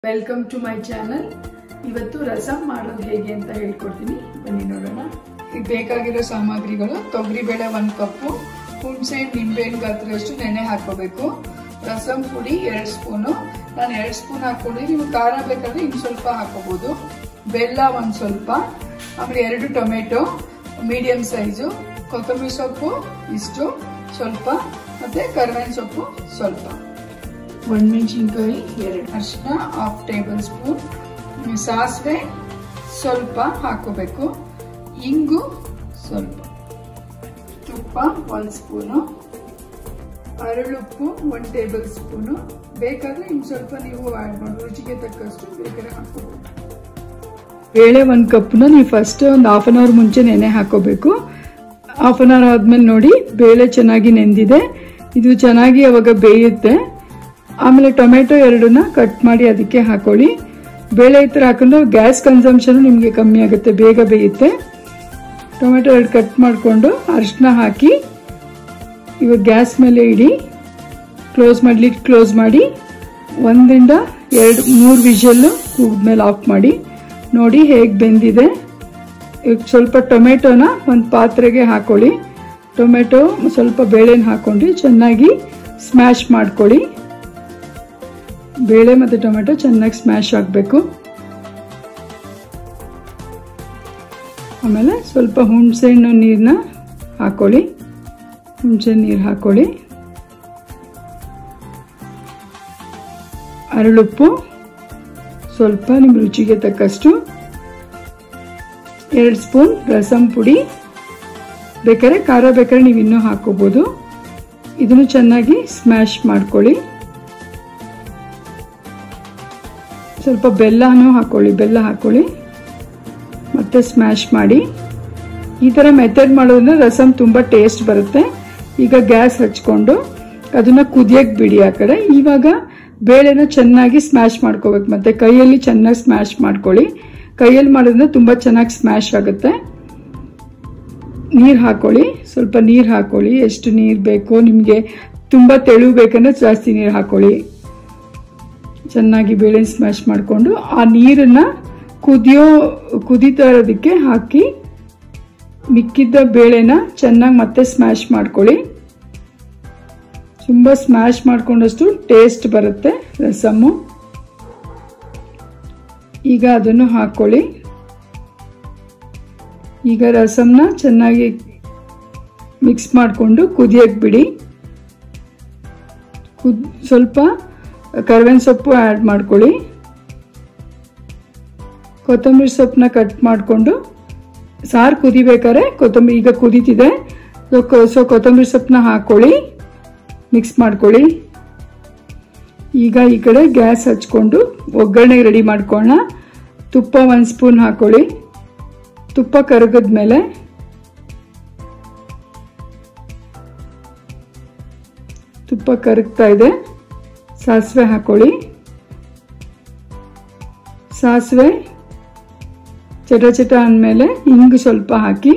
welcome to my channel ಇವತ್ತು ರಸಂ ಮಾಡೋದು ಹೇಗೆ ಅಂತ ಹೇಳ್ಕೊಡ್ತೀನಿ ಬನ್ನಿ ನೋಡೋಣ ಈಗ ಬೇಕಾಗಿರೋ ಸಾಮಗ್ರಿಗಳು ತೊಗರಿಬೇಳೆ ಒಂದು ಕಪ್ಪು ಹುಣಸೆ ನಿಂಬೆಹಣ್ಣು ಗಾತ್ರಷ್ಟು ನೆನೆ ಹಾಕೋಬೇಕು ರಸಂ ಪುಡಿ ಎರಡು ಸ್ಪೂನು ನಾನು ಎರಡು ಸ್ಪೂನ್ ಹಾಕೊಂಡು ನೀವು ಖಾರ ಬೇಕಾದ್ರೆ ಇನ್ನು ಸ್ವಲ್ಪ ಹಾಕೋಬಹುದು ಬೆಲ್ಲ ಒಂದು ಸ್ವಲ್ಪ ಆಮೇಲೆ ಎರಡು ಟೊಮೆಟೊ ಮೀಡಿಯಂ ಸೈಜು ಕೊತ್ತಂಬರಿ ಸೊಪ್ಪು ಇಷ್ಟು ಸ್ವಲ್ಪ ಮತ್ತೆ ಕರಿಬೇವಿನ ಸೊಪ್ಪು ಸ್ವಲ್ಪ ಒಣಮೆಣಸಿನ್ಕಾಯಿ ಎರಡು ಅರಿಶಿನ ಹಾಫ್ ಟೇಬಲ್ ಸ್ಪೂನ್ ಸಾಸಿವೆ ಸ್ವಲ್ಪ ಹಾಕೋಬೇಕು ಇಂಗು ಸ್ವಲ್ಪ ತುಪ್ಪ ಒಂದು ಸ್ಪೂನು ಅರಳುಪ್ಪು ಒಂದು ಟೇಬಲ್ ಸ್ಪೂನು ಬೇಕಾದ್ರೆ ಇನ್ನು ಸ್ವಲ್ಪ ನೀವು ಆ್ಯಡ್ ಮಾಡಿ ರುಚಿಗೆ ತಕ್ಕಷ್ಟು ಬೇಕಾದ್ರೆ ಹಾಕೋಬಹುದು ಬೇಳೆ ಒಂದು ಕಪ್ನ ನೀವು ಫಸ್ಟ್ ಒಂದು ಹಾಫ್ ಅನ್ ಅವರ್ ಮುಂಚೆ ನೆನೆ ಹಾಕೋಬೇಕು ಹಾಫ್ ಅನ್ ಅವರ್ ಆದ್ಮೇಲೆ ನೋಡಿ ಬೇಳೆ ಚೆನ್ನಾಗಿ ನೆಂದಿದೆ ಇದು ಚೆನ್ನಾಗಿ ಅವಾಗ ಬೇಯುತ್ತೆ ಆಮೇಲೆ ಟೊಮೆಟೊ ಎರಡನ್ನ ಕಟ್ ಮಾಡಿ ಅದಕ್ಕೆ ಹಾಕೊಳ್ಳಿ ಬೇಳೆ ಈ ಥರ ಹಾಕೊಂಡ್ರೆ ಗ್ಯಾಸ್ ಕನ್ಸಂಪ್ಷನ್ ನಿಮಗೆ ಕಮ್ಮಿ ಆಗುತ್ತೆ ಬೇಗ ಬೇಯುತ್ತೆ ಟೊಮೆಟೊ ಎರಡು ಕಟ್ ಮಾಡಿಕೊಂಡು ಅರಿಶಿನ ಹಾಕಿ ಇವಾಗ ಗ್ಯಾಸ್ ಮೇಲೆ ಇಡಿ ಕ್ಲೋಸ್ ಮಾಡಿ ಲಿಡ್ ಕ್ಲೋಸ್ ಮಾಡಿ ಒಂದಿಂದ ಎರಡು ಮೂರು ವಿಷಲ್ಲು ಕೂಗಿದ್ಮೇಲೆ ಆಫ್ ಮಾಡಿ ನೋಡಿ ಹೇಗೆ ಬೆಂದಿದೆ ಈಗ ಸ್ವಲ್ಪ ಟೊಮೆಟೊನ ಒಂದು ಪಾತ್ರೆಗೆ ಹಾಕೊಳ್ಳಿ ಟೊಮೆಟೊ ಸ್ವಲ್ಪ ಬೇಳೆನ ಹಾಕೊಂಡು ಚೆನ್ನಾಗಿ ಸ್ಮ್ಯಾಶ್ ಮಾಡ್ಕೊಳ್ಳಿ ಬೇಳೆ ಮತ್ತು ಟೊಮೆಟೊ ಚೆನ್ನಾಗಿ ಸ್ಮ್ಯಾಶ್ ಆಗಬೇಕು ಆಮೇಲೆ ಸ್ವಲ್ಪ ಹುಣಸೆಹಣ್ಣು ನೀರನ್ನ ಹಾಕೊಳ್ಳಿ ಹುಣಸೆ ನೀರು ಹಾಕೊಳ್ಳಿ ಅರಳುಪ್ಪು ಸ್ವಲ್ಪ ನಿಮ್ಮ ರುಚಿಗೆ ತಕ್ಕಷ್ಟು ಎರಡು ಸ್ಪೂನ್ ರಸಂ ಪುಡಿ ಬೇಕಾದ್ರೆ ಖಾರ ಬೇಕಾದ್ರೆ ನೀವು ಇನ್ನೂ ಹಾಕೋಬೋದು ಇದನ್ನು ಚೆನ್ನಾಗಿ ಸ್ಮ್ಯಾಶ್ ಮಾಡ್ಕೊಳ್ಳಿ ಸ್ವಲ್ಪ ಬೆಲ್ಲನೂ ಹಾಕೊಳ್ಳಿ ಬೆಲ್ಲ ಹಾಕೊಳ್ಳಿ ಮತ್ತೆ ಸ್ಮ್ಯಾಶ್ ಮಾಡಿ ಈ ಥರ ಮೆಥಡ್ ಮಾಡೋದ್ರಿಂದ ರಸಂ ತುಂಬ ಟೇಸ್ಟ್ ಬರುತ್ತೆ ಈಗ ಗ್ಯಾಸ್ ಹಚ್ಕೊಂಡು ಅದನ್ನ ಕುದಿಯಕ್ಕೆ ಬಿಡಿ ಆ ಕಡೆ ಇವಾಗ ಬೇಳೆನ ಚೆನ್ನಾಗಿ ಸ್ಮ್ಯಾಶ್ ಮಾಡ್ಕೋಬೇಕು ಮತ್ತೆ ಕೈಯಲ್ಲಿ ಚೆನ್ನಾಗಿ ಸ್ಮ್ಯಾಶ್ ಮಾಡ್ಕೊಳ್ಳಿ ಕೈಯಲ್ಲಿ ಮಾಡೋದ್ರಿಂದ ತುಂಬ ಚೆನ್ನಾಗಿ ಸ್ಮ್ಯಾಶ್ ಆಗುತ್ತೆ ನೀರು ಹಾಕೊಳ್ಳಿ ಸ್ವಲ್ಪ ನೀರು ಹಾಕೊಳ್ಳಿ ಎಷ್ಟು ನೀರು ಬೇಕೋ ನಿಮಗೆ ತುಂಬ ತೆಳು ಬೇಕಂದ್ರೆ ಜಾಸ್ತಿ ನೀರು ಹಾಕೊಳ್ಳಿ ಚೆನ್ನಾಗಿ ಬೇಳೆ ಸ್ಮ್ಯಾಶ್ ಮಾಡಿಕೊಂಡು ಆ ನೀರನ್ನ ಕುದಿಯೋ ಕುದೀತಾ ಇರೋದಕ್ಕೆ ಹಾಕಿ ಮಿಕ್ಕಿದ್ದ ಬೇಳೆನ ಚೆನ್ನಾಗಿ ಮತ್ತೆ ಸ್ಮ್ಯಾಶ್ ಮಾಡ್ಕೊಳ್ಳಿ ತುಂಬ ಸ್ಮ್ಯಾಶ್ ಮಾಡ್ಕೊಂಡಷ್ಟು ಟೇಸ್ಟ್ ಬರುತ್ತೆ ರಸಮ್ಮು ಈಗ ಅದನ್ನು ಹಾಕೊಳ್ಳಿ ಈಗ ರಸಮ್ನ ಚೆನ್ನಾಗಿ ಮಿಕ್ಸ್ ಮಾಡಿಕೊಂಡು ಕುದಿಯಕ್ಕೆ ಬಿಡಿ ಕುದ್ ಸ್ವಲ್ಪ ಕರ್ಬೇವಿನ ಸೊಪ್ಪು ಆ್ಯಡ್ ಮಾಡ್ಕೊಳ್ಳಿ ಕೊತ್ತಂಬರಿ ಸೊಪ್ಪನ್ನ ಕಟ್ ಮಾಡಿಕೊಂಡು ಸಾರು ಕುದಿಬೇಕಾದ್ರೆ ಕೊತ್ತಂಬರಿ ಈಗ ಕುದೀತಿದೆ ಸೊ ಕೊತ್ತಂಬರಿ ಸೊಪ್ಪನ್ನ ಹಾಕೊಳ್ಳಿ ಮಿಕ್ಸ್ ಮಾಡ್ಕೊಳ್ಳಿ ಈಗ ಈ ಕಡೆ ಗ್ಯಾಸ್ ಹಚ್ಕೊಂಡು ಒಗ್ಗರಣೆಗೆ ರೆಡಿ ಮಾಡ್ಕೊಳ್ಳೋಣ ತುಪ್ಪ ಒಂದು ಸ್ಪೂನ್ ಹಾಕೊಳ್ಳಿ ತುಪ್ಪ ಕರಗಿದ್ಮೇಲೆ ತುಪ್ಪ ಕರಗ್ತಾ ಇದೆ ಸಾಸಿವೆ ಹಾಕೊಳ್ಳಿ ಸಾಸಿವೆ ಚಟ ಚಟ ಅಂದಮೇಲೆ ಹಿಂಗು ಸ್ವಲ್ಪ ಹಾಕಿ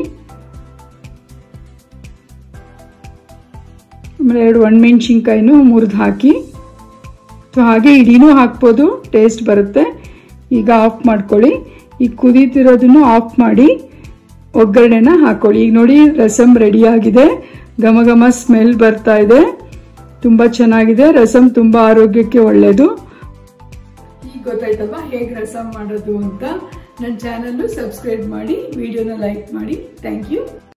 ಆಮೇಲೆ ಎರಡು ಒಣಮೆಣ್ಸಿನ್ಕಾಯಿನೂ ಮುರಿದು ಹಾಕಿ ಅಥವಾ ಹಾಗೆ ಇಡೀನೂ ಹಾಕ್ಬೋದು ಟೇಸ್ಟ್ ಬರುತ್ತೆ ಈಗ ಆಫ್ ಮಾಡ್ಕೊಳ್ಳಿ ಈಗ ಕುದೀತಿರೋದನ್ನು ಆಫ್ ಮಾಡಿ ಒಗ್ಗರಣೆನ ಹಾಕೊಳ್ಳಿ ಈಗ ನೋಡಿ ರಸಮ್ ರೆಡಿ ಆಗಿದೆ ಘಮ ಘಮ ಸ್ಮೆಲ್ ಬರ್ತಾ ಇದೆ ತುಂಬ ಚೆನ್ನಾಗಿದೆ ರಸಮ್ ತುಂಬ ಆರೋಗ್ಯಕ್ಕೆ ಒಳ್ಳೆಯದು ಈಗ ಗೊತ್ತಾಯ್ತಲ್ವಾ ಹೇಗೆ ರಸಂ ಮಾಡೋದು ಅಂತ ನನ್ನ ಚಾನಲ್ಲು ಸಬ್ಸ್ಕ್ರೈಬ್ ಮಾಡಿ ವಿಡಿಯೋನ ಲೈಕ್ ಮಾಡಿ ಥ್ಯಾಂಕ್ ಯು